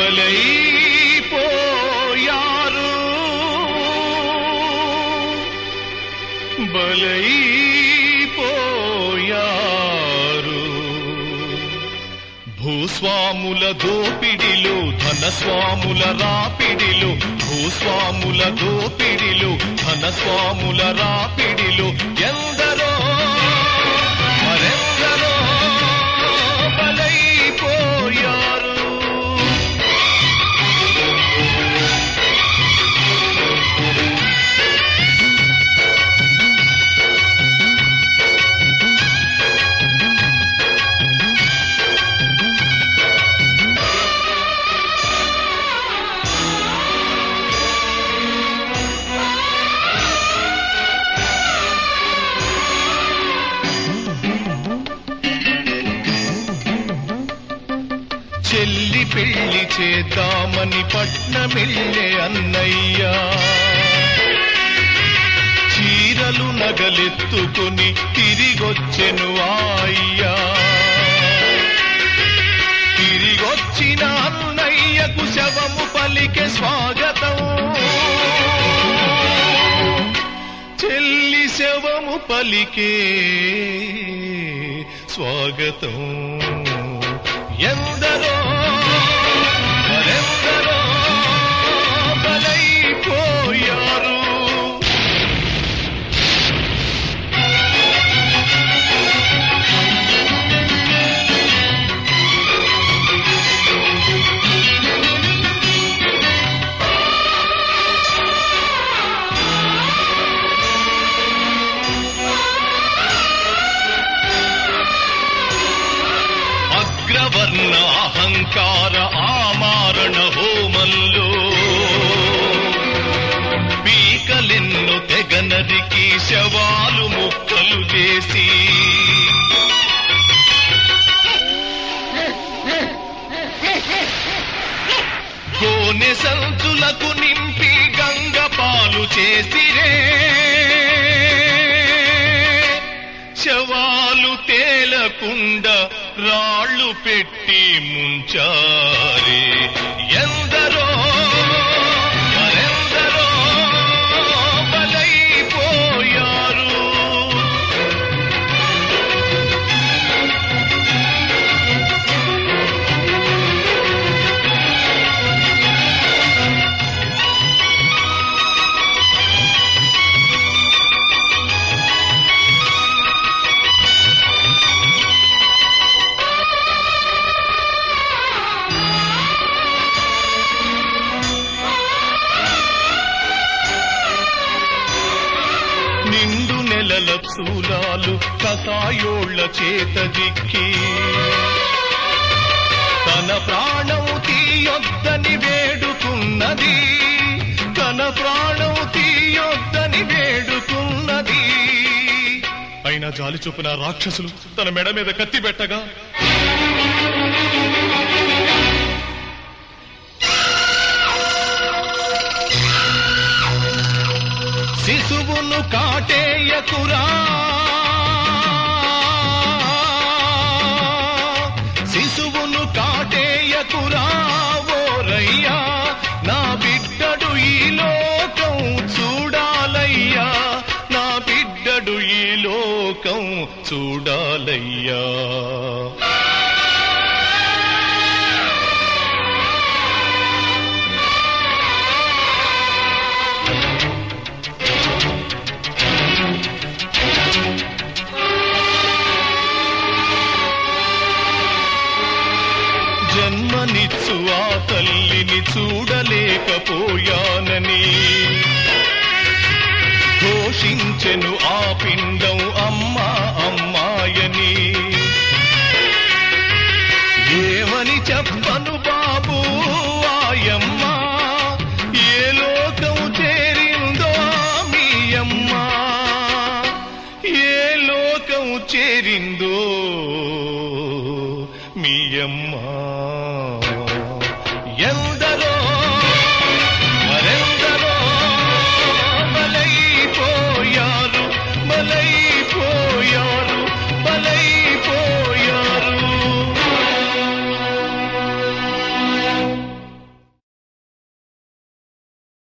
బలైపోయారు బలైపోయారు భూస్వాముల దోపిడిలో ధనస్వాముల రాపిడిలో భూస్వాముల దోపిడిలో ధనస్వాముల రాపిడిలో ఎందరో మరెందరో బలైపోయారు చెల్లి పెళ్లి చేద్దామని పట్నమెళ్ళే అన్నయ్యా చీరలు నగలెత్తుకుని తిరిగొచ్చెను అయ్యా తిరిగొచ్చిన అన్నయ్యకు శవము పలికే స్వాగతం చెల్లి శవము పలికే స్వాగతం ఎందరో మరెందరో బలైపోయారు అగ్రవర్ణ అహంకార ఆమారణ హోమంలో పీకలెన్ను తెగనరికి శవాలు ముక్కలు చేసి గోనె సంచులకు నింపి గంగ పాలు చేసిరే శవాలు తేలకుండా రాళ్ళు పెట్టి ముంచారే ఎందరో మరెందరో బలైపోయారు నిండు నెలల చూలాలు కసాయోళ్ల చేత దిక్కి తన ప్రాణం తీయొద్దని వేడుకున్నది తన ప్రాణం తీయొద్దని వేడుకున్నది అయినా జాలి చూపున రాక్షసులు తన మెడ మీద కత్తి పెట్టగా శిశువును కాటేయకురా శిశువును కాటేయకురా ఓరయ్యా నా బిడ్డడు ఈ లోకం చూడాలయ్యా నా బిడ్డడు ఈ లోకం చూడాలయ్యా జన్మనిచ్చు ఆ తల్లిని చూడలేకపోయానని ఘోషించెను ఆ పిండం అమ్మా అమ్మాయని ఏమని చెప్పను బాబు ఆయమ్మ ఏ లోకం చేరిందో మీ అమ్మ ఏ లోకం చేరిందో మీ అమ్మ ఎందరో మరెందరో బలైపోయారు బలై